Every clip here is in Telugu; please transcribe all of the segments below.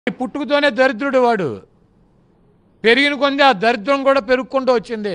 పుట్టుకతోనే దరిద్రుడు వాడు పెరిగిన కొంది ఆ దరిద్రం కూడా పెరుగుకుంటూ వచ్చింది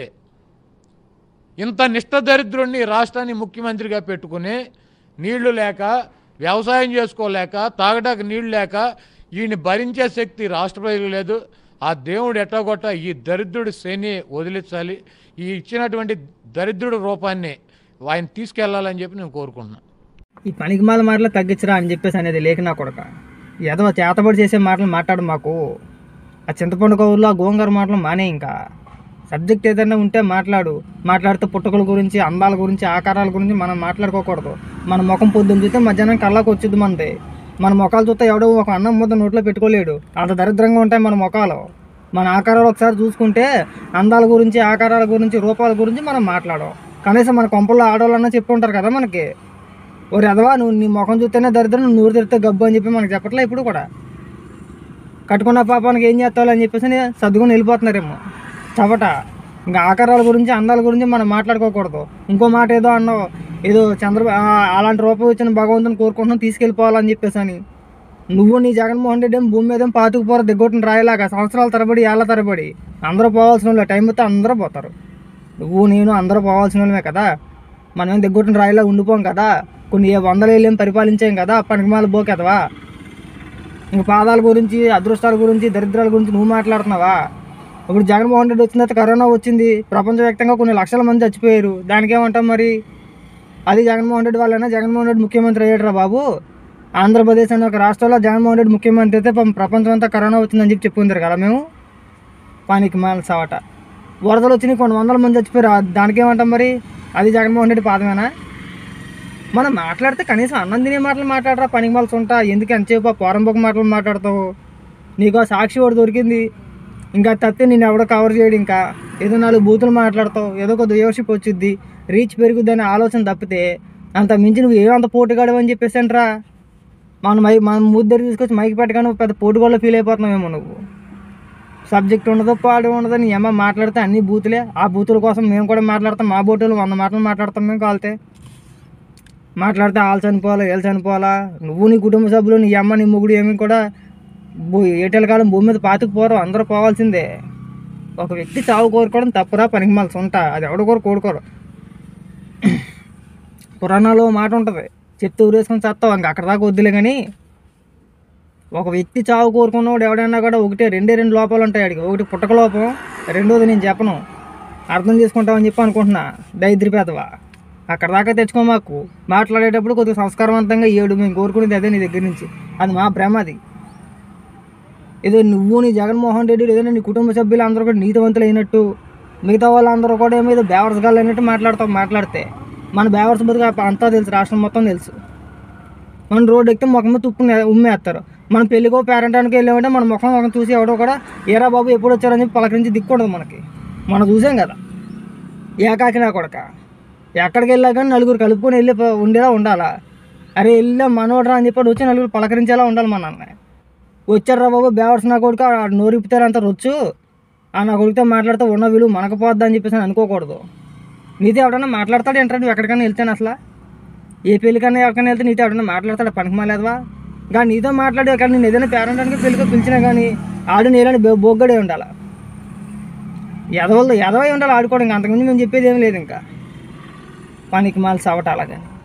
ఇంత నిష్ఠ దరిద్రుడిని రాష్ట్రాన్ని ముఖ్యమంత్రిగా పెట్టుకుని నీళ్లు లేక వ్యవసాయం చేసుకోలేక తాగడానికి నీళ్లు లేక ఈయన్ని భరించే శక్తి రాష్ట్ర ప్రజలకు లేదు ఆ దేవుడు ఎట్టగొట్ట ఈ దరిద్రుడి శని వదిలించాలి ఈ ఇచ్చినటువంటి దరిద్రుడి రూపాన్ని ఆయన తీసుకెళ్లాలని చెప్పి నేను కోరుకుంటున్నాను ఈ పనికిమాల మాటలు తగ్గించరా అని చెప్పేసి అనేది లేక నా కొడక ఏదో చేతబడి చేసే మాటలు మాట్లాడు మాకు ఆ చింతపండు కవుల్లో ఆ గోంగూర మాటలు మానే ఇంకా సబ్జెక్ట్ ఏదైనా ఉంటే మాట్లాడు మాట్లాడితే పుట్టుకల గురించి అందాల గురించి ఆకారాల గురించి మనం మాట్లాడుకోకూడదు మన ముఖం పొద్దున్న చూస్తే మధ్యాహ్నం కళ్ళకు వచ్చింది మనది మన ముఖాలు చూస్తే ఎవడో ఒక అన్నం ముద్ద నోట్లో పెట్టుకోలేడు అంత దరిద్రంగా ఉంటాయి మన ముఖాలు మన ఆకారాలు ఒకసారి చూసుకుంటే అందాల గురించి ఆకారాల గురించి రూపాల గురించి మనం మాట్లాడం కనీసం మన కొంపల్లో ఆడవాళ్ళన్నా చెప్పి ఉంటారు కదా మనకి ఓరి అదవా నువ్వు నీ ముఖం చూస్తేనే దరిద్రం నువ్వు నూరు తెరితే గబ్బు అని చెప్పి మనకి చెప్పట్లే ఇప్పుడు కూడా కట్టుకున్న పాపానికి ఏం చేస్తావు అని చెప్పేసి నే- సర్దుకొని వెళ్ళిపోతున్నారేమో చవట ఇంకా ఆకారాల గురించి అందాల గురించి మనం మాట్లాడుకోకూడదు ఇంకో మాట ఏదో అన్నావు ఏదో చంద్ర ఆ, అలాంటి రూపం వచ్చిన భగవంతుని కోరుకుంటున్నాం తీసుకెళ్ళిపోవాలని చెప్పేసి అని నువ్వు నీ జగన్మోహన్ రెడ్డి ఏం భూమి మీద ఏం పాతుకుపోరు దిగ్గొట్టిన రాయలాగా సంవత్సరాల తరబడి ఏళ్ళ తరబడి అందరూ పోవాల్సిన వాళ్ళే టైం వస్తే అందరూ పోతారు నువ్వు నేను అందరూ పోవాల్సిన వాళ్ళమే కదా మనం ఏం దిగ్గొట్టిన రాయిలా ఉండిపోం కదా కొన్ని ఏ వందల ఏళ్ళు ఏం పరిపాలించాం కదా పనికిమాల బోకెదవా ఇంక పాదాల గురించి అదృష్టాల గురించి దరిద్రాల గురించి నువ్వు మాట్లాడుతున్నావా ఇప్పుడు జగన్మోహన్ రెడ్డి వచ్చిన తర్వాత కరోనా వచ్చింది ప్రపంచవ్యాప్తంగా కొన్ని లక్షల మంది చచ్చిపోయారు దానికి ఏమంటాం మరి అది జగన్మోహన్ రెడ్డి వల్లనే జగన్మోహన్ రెడ్డి ముఖ్యమంత్రి అయ్యాడురా బాబు ఆంధ్రప్రదేశ్ అనే ఒక రాష్ట్రంలో జగన్మోహన్ రెడ్డి ముఖ్యమంత్రి అయితే పాపం ప్రపంచం అంతా కరోనా వచ్చిందని చెప్పి చెప్పుకుంటారు కదా మేము పానికి మాల సవట వరదలు వచ్చినాయి కొన్ని వందల మంది చచ్చిపోయారు ఆ- దానికి ఏమంటాం మరి అది జగన్మోహన్ రెడ్డి పాదమేనా మనం మాట్లాడితే కనీసం అన్నం తినే మాటలు మాట్లాడరా పనికి మలసి ఉంటా ఎందుకు ఎంతసేపు ఆ పోరంబొక మాటలు మాట్లాడతావు నీకు ఆ సాక్షి వాడు దొరికింది ఇంకా తప్పితే నేను ఎవడో కవర్ చేయడు ఇంకా ఏదో నాలుగు బూతులు మాట్లాడతావు ఏదో ఒక వ్యూవర్షిప్ వచ్చింది రీచ్ పెరుగుద్ది అనే ఆలోచన తప్పితే అంత మించి నువ్వు ఏమంత పోటీగాడు అని చెప్పేసి అంటరా మన మై మన ముద్దరు తీసుకొచ్చి మైకి పెట్టగానే పెద్ద పోటీగాళ్ళు ఫీల్ అయిపోతున్నావేమో నువ్వు సబ్జెక్ట్ ఉండదు పాడు ఉండదు నీ అమ్మ మాట్లాడితే అన్ని బూతులే ఆ బూతుల కోసం మేము కూడా మాట్లాడతాం మా బోటులు వంద మాటలు మాట్లాడతాం మేము కాలితే మాట్లాడితే వాళ్ళు చనిపోవాలా వీళ్ళు చనిపోవాలా నువ్వు నీ కుటుంబ సభ్యులు నీ అమ్మ నీ ముగుడు ఏమి కూడా భూ ఏటేళ్ళ కాలం భూమి మీద పాతుకుపోరు అందరూ పోవాల్సిందే ఒక వ్యక్తి చావు కోరుకోవడం తప్పురా పనికి మలసి ఉంటా అది ఎవడు కూడా కోరుకోరు పురాణాల్లో ఓ మాట ఉంటుంది చెత్త ఊరేసుకొని చస్తావు ఇంక అక్కడ దాకా వద్దులే కానీ ఒక వ్యక్తి చావు కోరుకున్నవాడు ఎవడైనా కూడా ఒకటే రెండే రెండు లోపాలు ఉంటాయి అడిగి ఒకటి పుట్టక లోపం రెండోది నేను చెప్పను అర్థం చేసుకుంటామని చెప్పి అనుకుంటున్నా దరిద్రపేదవా అక్కడ దాకా తెచ్చుకో మాకు మాట్లాడేటప్పుడు కొద్దిగా సంస్కారవంతంగా ఏడు మేము కోరుకునేది అదే నీ దగ్గర నుంచి అది మా భ్రమ అది ఏదో నువ్వు నీ జగన్మోహన్ రెడ్డి ఏదైనా నీ కుటుంబ సభ్యులు అందరూ కూడా నీతివంతులు అయినట్టు మిగతా వాళ్ళందరూ కూడా ఏమో ఏదో బేవర్స్ గాళ్ళు అయినట్టు మాట్లాడతాం మాట్లాడితే మన బేవర్స్ బతుకు అంతా తెలుసు రాష్ట్రం మొత్తం తెలుసు మనం రోడ్డు ఎక్కితే ముఖం మీద తుప్పు ఉమ్మేస్తారు మనం పెళ్ళికో పేరెంటానికి వెళ్ళామంటే మన ముఖం ముఖం చూసి ఎవడో కూడా ఏరా బాబు ఎప్పుడు వచ్చారని చెప్పి పలకరించి దిక్కూడదు మనకి మనం చూసాం కదా ఏకాకినా కొడక ఎక్కడికి వెళ్ళా కానీ నలుగురు కలుపుకొని వెళ్ళి ప- ఉండేలా ఉండాలా అరే వెళ్ళా మనోడరా అని చెప్పి వచ్చి నలుగురు పలకరించేలా ఉండాలి మన అన్న వచ్చారా బాబు బేవర్స్ నా కొడుకు ఆ నోరిపుతారంత రొచ్చు ఆ నా కొడుకుతో మాట్లాడితే ఉన్న విలువ మనకు పోద్దా అని చెప్పేసి అనుకోకూడదు నీతో ఎవడన్నా మాట్లాడతాడు ఏంటంటే నువ్వు ఎక్కడికైనా వెళ్తాను అసలు ఏ పెళ్ళికన్నా ఎవరికైనా వెళ్తే నీతో ఎవడన్నా మాట్లాడతాడు పనికి మాలేదవా కానీ నీతో మాట్లాడి అక్కడ నేను ఏదైనా పేరెంటానికి పెళ్ళికో పిలిచినా కానీ ఆడు నేలని బొగ్గడే ఉండాలి ఎదవల్లో ఎదవై ఉండాలి ఆడుకోవడం ఇంకా అంతకుముందు మేము చెప్పేది ఏమీ లేదు ఇంకా పనికి మాల సవట అలాగని